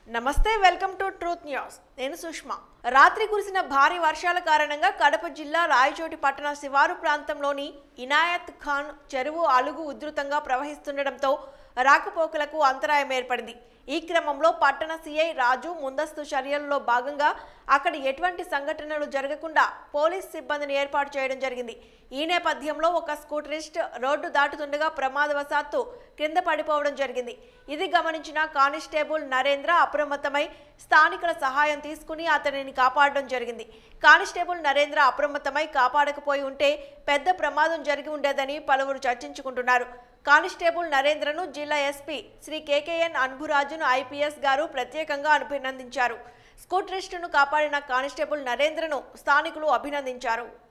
నమస్తే welcome to truth news నేను సుష్మా రాత్రి కురిసిన భారీ వర్షాల కారణంగా కడప జిల్లా రాయచోటి పట్టణ శివారు ప్రాంతంలోని ఇనాయత్ ఖాన్ చెరువు అలుగు ఉధృతంగా ప్రవహిస్తుండటంతో రాకపోకలకు అంతరాయం ఏర్పడింది ఈ క్రమంలో పట్టణ సీఐ రాజు ముందస్తు చర్యల్లో భాగంగా అక్కడ ఎటువంటి సంఘటనలు జరగకుండా పోలీస్ సిబ్బందిని ఏర్పాటు చేయడం జరిగింది ఈ నేపథ్యంలో ఒక స్కూటరిస్ట్ రోడ్డు దాటుతుండగా ప్రమాదవశాత్తు క్రింద పడిపోవడం జరిగింది ఇది గమనించిన కానిస్టేబుల్ నరేంద్ర అప్రమత్తమై స్థానికుల సహాయం తీసుకుని అతనిని కాపాడడం జరిగింది కానిస్టేబుల్ నరేంద్ర అప్రమత్తమై కాపాడకపోయి ఉంటే పెద్ద ప్రమాదం జరిగి ఉండేదని పలువురు చర్చించుకుంటున్నారు కానిస్టేబుల్ నరేంద్రను జిల్లా ఎస్పీ శ్రీ కేకేఎన్ అన్బురాజును ఐపీఎస్ గారు ప్రత్యేకంగా అభినందించారు స్కూటరిస్టును కాపాడిన కానిస్టేబుల్ నరేంద్రను స్థానికులు అభినందించారు